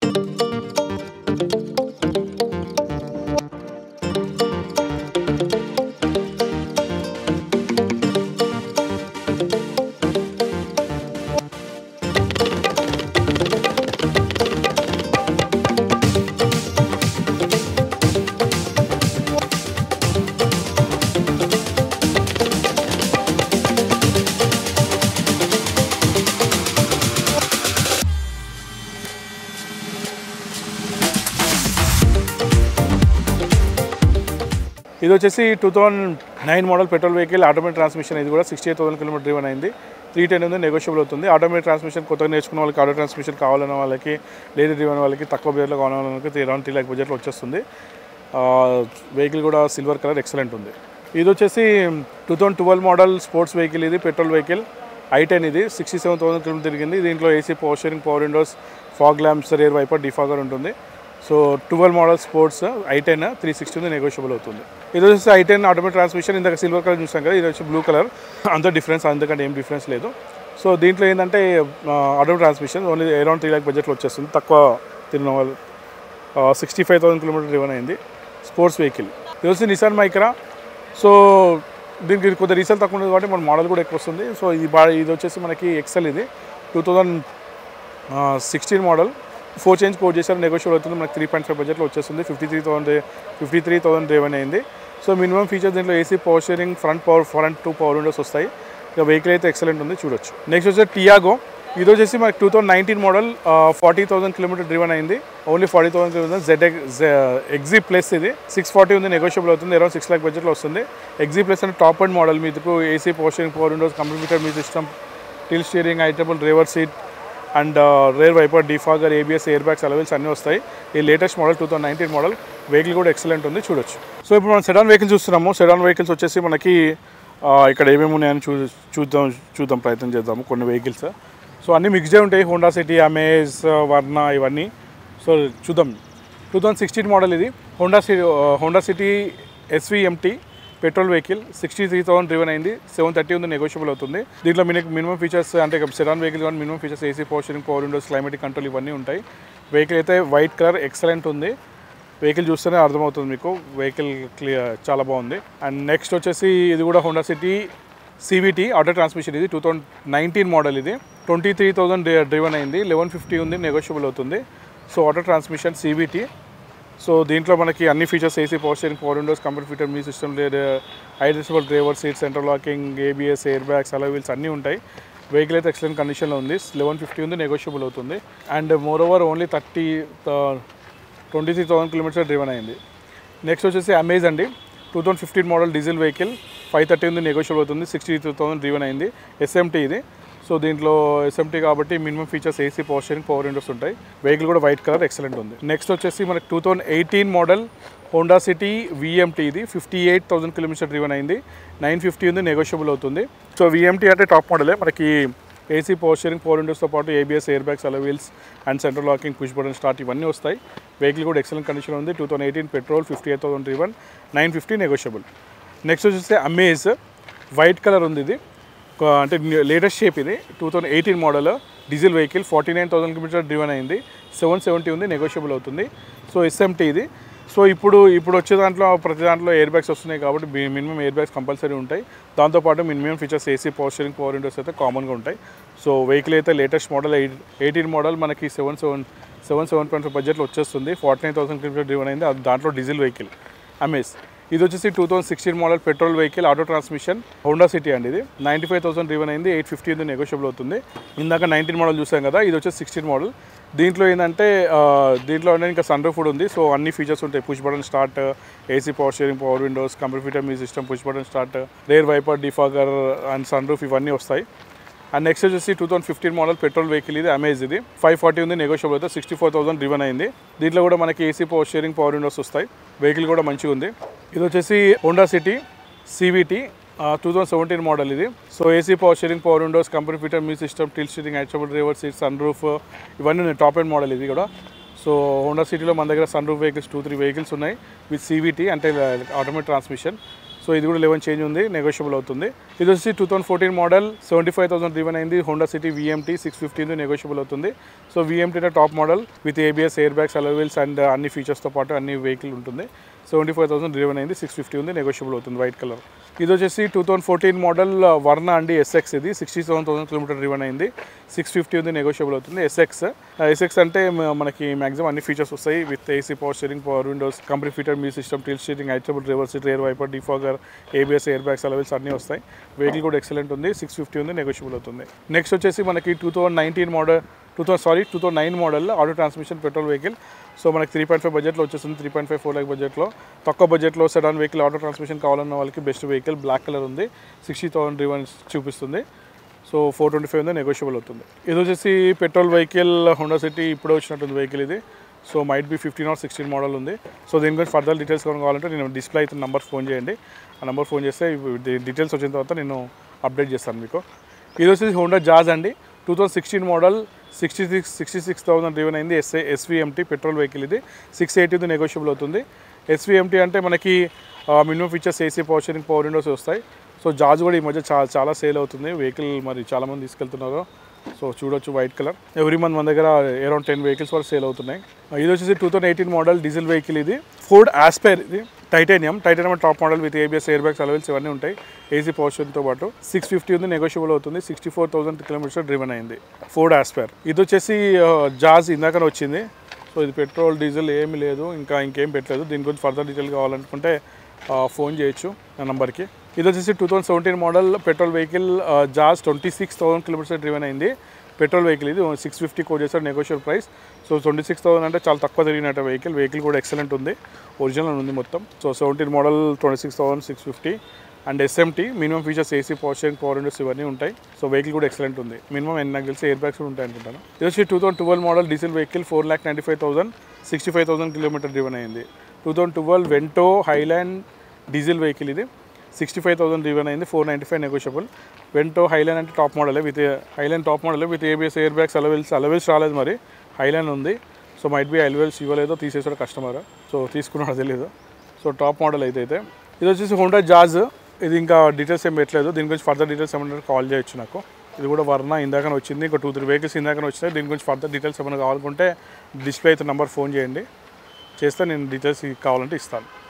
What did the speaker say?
ఇది వచ్చేసి two thousand nine model petrol vehicle automatic transmission ఇది కూడా sixty eight thousand kilometre driven అయింది త్రీ టెన్ ఉంది నెగోషియబుల్ అవుతుంది ఆటోమేటిక్ ట్రాన్స్మిషన్ కొత్తగా నేర్చుకున్న వాళ్ళకి ఆటో ట్రాన్స్మిషన్ కావాలన్న వాళ్ళకి లేడీ డ్రివన్ వాళ్ళకి తక్కువ బడ్జెట్లో కావాలన్న వాళ్ళకి త్రీ రౌండ్ త్రీ ల్యాక్ బడ్జెట్లో వచ్చేస్తుంది వెహికల్ కూడా సిల్వర్ కలర్ ఎక్సలెంట్ ఉంది ఇది వచ్చేసి two thousand twelve model sports vehicle ఇది పెట్రోల్ వెహికల్ ఐ టెన్ ఇది సిక్స్టీ సెవెన్ థౌసండ్ కిలోమీటర్ తిరిగింది దీంట్లో AC power sharing power windows fog lamps rear wiper defogger ఉంటుంది so twelve model sports i ten three sixty ఉంది negotiable అవుతుంది ఇది వచ్చేసి i ten automatic transmission ఇందాక silver colour చూసాం కదా ఇది వచ్చి బ్లూ కలర్ అంత డిఫరెన్స్ అందుకంటే ఏం డిఫరెన్స్ లేదు సో దీంట్లో ఏంటంటే automatic transmission only around three lakh బడ్జెట్లో వచ్చేస్తుంది తక్కువ తిరిగిన వాళ్ళు sixty five thousand kilometre driven అయింది స్పోర్ట్స్ వెహికల్ ఇది వచ్చి నిసాన్ మైక్రా సో దీనికి కొద్దిగా రీసేల్ తక్కువ ఉంటుంది కాబట్టి మన మోడల్ కూడా ఎక్కువ వస్తుంది సో ఇది బా ఇది వచ్చేసి మనకి ఎక్సెల్ ఇది two thousand sixteen model four change code చేశారు నెగోషియబుల్ అవుతుంది మనకి త్రీ పాయింట్ ఫైవ్ బడ్జెట్లో వచ్చేస్తుంది fifty three thousand fifty three thousand driven అయింది సో మినిమం ఫీచర్స్ దీంట్లో AC power steering front power front two power windows వస్తాయి ఇక వెహికల్ అయితే ఎక్సలెంట్ ఉంది చూడొచ్చు నెక్స్ట్ వచ్చేసి టియాగో ఇది వచ్చేసి మనకి two thousand nineteen model forty thousand kilometre driven అయింది only forty thousand kilometre Z XZ plus ఇది సిక్స్ ఫార్టీ ఉంది నెగోషియబుల్ అవుతుంది అరౌండ్ సిక్స్ ల్యాక్ బడ్జెట్లో వస్తుంది ఎగ్జీ ప్లస్ అంటే టాప్ అండ్ మోడల్ మీకు AC power sharing power windows computer మీ system tilt steering ఐటబుల్ driver seat and rear wiper defogger ABS air bags alloy wheels అన్నీ వస్తాయి ఈ latest model two thousand nineteen model vehicle కూడా excellent ఉంది చూడొచ్చు సో ఇప్పుడు మనం సెడాన్ వెహికల్స్ చూస్తున్నాము సెడాన్ వెహికల్స్ వచ్చేసి మనకి ఆ, ఇక్కడ ఏమేమి ఉన్నాయని చూ చూద్దాం చూద్దాం ప్రయత్నం చేద్దాము కొన్ని వెహికల్స్ సో అన్నీ మిక్స్డే ఉంటాయి హోండా సిటీ అమేజ్ వర్ణ ఇవన్నీ సో చూద్దాం టూ థౌజండ్ సిక్స్టీన్ మోడల్ ఇది Honda City Honda City SVMT petrol vehicle sixty three thousand driven అయింది సెవెన్ థర్టీ ఉంది నెగోషియబుల్ అవుతుంది దీంట్లో మీకు మినిమం ఫీచర్స్ అంటే సెడాన్ వెహికల్ కానీ minimum features AC posturing power windows climatic control ఇవన్నీ ఉంటాయి వెహికల్ అయితే వైట్ కలర్ ఎక్సలెంట్ ఉంది వెహికల్ చూస్తేనే అర్థమవుతుంది మీకు వెహికల్ క్లియర్ చాలా బాగుంది అండ్ నెక్స్ట్ వచ్చేసి ఇది కూడా Honda City CVT auto transmission ఇది టూ థౌసండ్ నైన్టీన్ మోడల్ ఇది ట్వంటీ త్రీ థౌసండ్ డ్రివన్ అయింది లెవెన్ ఫిఫ్టీ ఉంది నెగోషియబుల్ అవుతుంది so auto transmission CVT so దీంట్లో మనకి అన్ని features AC power steering power windows computer మీ system adjustable driver seat central locking ABS air bags అలా wheels అన్నీ ఉంటాయి వెహికల్ అయితే ఎక్సలెంట్ కండిషన్లో ఉంది లెవెన్ ఫిఫ్టీ ఉంది నెగోషియబుల్ అవుతుంది and moreover only thirty twenty three thousand kilometres driven అయింది నెక్స్ట్ వచ్చేసి అమేజ్ అండి two thousand fifteen model diesel vehicle five thirty ఉంది నెగోషియబుల్ అవుతుంది సిక్స్టీ టూ థౌసండ్ డ్రివన్ అయింది ఎస్ఎంటీ ఇది సో దీంట్లో ఎస్ఎంటీ కాబట్టి minimum features AC power steering power windows ఉంటాయి వెహికల్ కూడా వైట్ కలర్ ఎక్సలెంట్ ఉంది నెక్స్ట్ వచ్చేసి మనకి two thousand eighteen model Honda City VMT ఇది fifty eight thousand kilometre driven అయింది నైన్ ఫిఫ్టీ ఉంది నెగోషియబుల్ అవుతుంది సో విఎంటీ అంటే టాప్ మోడలే మనకి ఏసీ పవర్ స్టీరింగ్ ఫోర్ విండోస్తో పాటు ఏబిఎస్ ఎయిర్ బ్యాగ్స్ అలా wheels and central locking push button start ఇవన్నీ వస్తాయి వెహికల్ కూడా ఎక్సలెంట్ కండిషన్ ఉంది two thousand eighteen petrol fifty eight thousand driven nine fifty negotiable next వచ్చేసి అమేజ్ వైట్ కలర్ ఉంది ఇది ఒక- అంటే లేటెస్ట్ షేప్ ఇది two thousand eighteen model diesel vehicle forty nine thousand kilometre driven అయింది seven seventy ఉంది negotiable అవుతుంది so SMT ఇది సో ఇప్పుడు ఇప్పుడు వచ్చే దాంట్లో ప్రతి దాంట్లో ఎయిర్ బ్యాగ్స్ వస్తున్నాయి కాబట్టి మినిమం ఎయిర్ బ్యాగ్స్ కంపల్సరీ ఉంటాయి దాంతోపాటు minimum features AC power steering power windows అయితే కామన్గా ఉంటాయి సో వెహికల్ అయితే latest model eight eighteen model మనకి seven seven seven seven point five బడ్జెట్లో వచ్చేస్తుంది forty nine thousand kilometre driven అయింది అది దాంట్లో డీజిల్ వెహికల్ అమేజ్ ఇది వచ్చేసి two thousand sixteen model petrol vehicle auto transmission Honda City అండి ఇది నైంటీ ఫైవ్ థౌసండ్ డ్రివన్ అయింది ఎయిట్ ఫిఫ్టీ ఉంది నెగోషియబుల్ అవుతుంది ఇందాక నైన్టీన్ మోడల్ చూసాం కదా ఇది వచ్చేసి సిక్స్టీన్ మోడల్ దీంట్లో ఏంటంటే ఆ, దీంట్లో ఏంటంటే ఇంకా సన్ రూఫ్ కూడా ఉంది సో అన్ని ఫీచర్స్ ఉంటాయి push button start AC power sharing power windows computer మీ system push button start rear wiper defogger and sun roof ఇవన్నీ వస్తాయి అండ్ నెక్స్ట్ వచ్చేసి two thousand fifteen model petrol vehicle ఇది Amaze ఇది ఫైవ్ ఫార్టీ ఉంది negotiable అయితే sixty four thousand driven అయింది దీంట్లో కూడా మనకి AC power sharing power windows వస్తాయి వెహికల్ కూడా మంచిగా ఉంది ఇది వచ్చేసి Honda City CVT two thousand seventeen model ఇది so AC power sharing power windows computer fitted మీ system tilt steering adjustable driver seat sun roof ఇవన్నీ ఉన్నాయి టాప్ ఎండ్ మోడల్ ఇది కూడా సో హోండా సిటీలో మన దగ్గర sun roof vehicles two three vehicles ఉన్నాయి విత్ సివిటీ అంటే ఆటోమేటిక్ ట్రాన్స్మిషన్ సో ఇది కూడా లెవెన్ చేంజ్ ఉంది నెగోషియబుల్ అవుతుంది ఇది వచ్చి two thousand fourteen model seventy five thousand driven అయింది Honda City VMT six fifteen negotiable అవుతుంది so VMT top model with ABS air bags alloy wheels and అన్ని ఫీచర్స్తో పాటు అన్ని వెహికల్ ఉంటుంది సెవెంటీ ఫైవ్ థౌసండ్ డ్రివెన్ అయింది సిక్స్ ఫిఫ్టీ ఉంది negotiable అవుతుంది వైట్ కలర్ ఇది వచ్చేసి టూ థౌసండ్ ఫోర్టీన్ మోడల్ వర్ణ అండి ఎస్ఎక్స్ ఇది sixty seven thousand kilometre driven అయింది సిక్స్ ఫిఫ్టీ ఉంది నెగోషియబుల్ అవుతుంది ఎస్ఎక్స్ ఎస్ఎక్స్ అంటే మ- మనకి మాక్సిమం అన్ని ఫీచర్స్ వస్తాయి with AC power steering power windows company fitted మీ system tilt steering adjustable reverse rear wiper defogger ABS air bags alloy wheels అన్నీ వస్తాయి వెహికల్ కూడా ఎక్సలెంట్ ఉంది సిక్స్ ఫిఫ్టీ ఉంది నెగోషియబుల్ అవుతుంది నెక్స్ట్ వచ్చేసి మనకి two thousand nineteen model two thousand sorry two thousand nine model auto transmission petrol vehicle so మనకి three point five బడ్జెట్లో వచ్చేస్తుంది three point five four lakh బడ్జెట్లో తక్కువ బడ్జెట్లో సెడాన్ వెహికల్ ఆటో ట్రాన్స్మిషన్ కావాలన్న వాళ్ళకి బెస్ట్ వెహికల్ బ్లాక్ కలర్ ఉంది sixty thousand రివన్స్ చూపిస్తుంది సో ఫోర్ ట్వంటీ ఫైవ్ ఉంది నెగోషియబుల్ అవుతుంది ఇది వచ్చేసి పెట్రోల్ వెహికల్ హోండా సిటీ ఇప్పుడే వచ్చినట్టుంది వెహికల్ ఇది so might be fifteen or sixteen model ఉంది సో దీని గురించి ఫర్దర్ డీటెయిల్స్ కావాలంటే నేను డిస్ప్లే అయితే నెంబర్ ఫోన్ చేయండి ఆ నెంబర్ ఫోన్ చేస్తే డీటెయిల్స్ వచ్చిన తర్వాత నేను అప్డేట్ చేస్తాను మీకు ఇది వచ్చేసి హోండా జాజ్ అండి two thousand sixteen model sixty six sixty six thousand driven అయింది ఎస్ఏ ఎస్వీఎంటీ పెట్రోల్ వెహికల్ ఇది సిక్స్ ఎయిటీ నెగోషియబుల్ అవుతుంది ఎస్వీఎంటీ అంటే మనకి minimum features AC power sharing power windows వస్తాయి సో జాజ్ కూడా ఈ మధ్య చాలా చాలా సేల్ అవుతుంది వెహికల్ మరి చాలామంది తీసుకెళ్తున్నారు సో చూడొచ్చు వైట్ కలర్ ఎవ్రీ మంత్ మన దగ్గర అరౌండ్ టెన్ వెహికల్స్ వరకు సేల్ అవుతున్నాయి ఇది వచ్చేసి two thousand eighteen model diesel vehicle ఇది ఫోర్డ్ ఆస్పైర్ ఇది titanium titanium top model with ABS air bags alloy wheels ఇవన్నీ ఉంటాయి ఏసీ పోర్షన్తో పాటు సిక్స్ ఫిఫ్టీ ఉంది నెగోషియబుల్ అవుతుంది sixty four thousand kilometres driven అయింది ఫోర్డ్ ఆస్పైర్ ఇది వచ్చేసి జాజ్ ఇందాకనే వచ్చింది సో ఇది పెట్రోల్ డీజిల్ ఏమీ లేదు ఇంకా ఇంకేం పెట్టలేదు దీని గురించి ఫర్దర్ డీటెయిల్ కావాలనుకుంటే ఆ, ఫోన్ చేయొచ్చు నా నెంబర్కి ఇది వచ్చేసి two thousand seventeen model petrol vehicle Jazz twenty six thousand kilometres driven అయింది పెట్రోల్ వెహికల్ ఇది సిక్స్ ఫిఫ్టీ కోడ్ చేస్తారు negotiable price so twenty six thousand అంటే చాలా తక్కువ తిరిగినట్టు వెహికల్ వెహికల్ కూడా ఎక్సలెంట్ ఉంది ఒరిజినల్ ఉంది మొత్తం so seventeen model twenty six thousand six fifty and SMT minimum features AC power sharing power windows ఇవన్నీ ఉంటాయి సో వెహికల్ కూడా ఎక్సలెంట్ ఉంది మినిమం ఎన్ని నాకు తెలిసి ఎయిర్ బ్యాగ్స్ కూడా ఉంటాయి అనుకుంటాను ఇది వచ్చి two thousand twelve model diesel vehicle four lakh ninety five thousand sixty five thousand kilometre driven అయింది two thousand twelve Vento Highline diesel vehicle ఇది సిక్స్టీ ఫైవ్ థౌసండ్ రివెన్ అయింది four ninety five negotiable Vento Highline అంటే top model with Highline top model with ABS air bags alloy wheels alloy wheels రాలేదు మరి Highline ఉంది so might be alloy wheels ఇవ్వలేదో తీసేసాడు customer so తీసుకున్నాడో తెలియదు సో టాప్ మోడల్ అయితే అయితే ఇది వచ్చేసి హోండా జాజ్ ఇది ఇంకా డీటెయిల్స్ ఏం పెట్టలేదు దీని గురించి ఫర్దర్ డీటెయిల్స్ ఏమన్నా కాల్ చేయొచ్చు నాకు ఇది కూడా వర్ణ ఇందాకనే వచ్చింది ఇంకా టూ త్రీ వెహికల్స్ ఇందాకనే వచ్చినాయి దీని గురించి ఫర్దర్ డీటెయిల్స్ ఏమైనా కావాలనుకుంటే డిస్ప్లే అయితే నెంబర్ ఫోన్ చేయండి చేస్తే నేను డీటెయిల్స్ కావాలంటే ఇస్తాను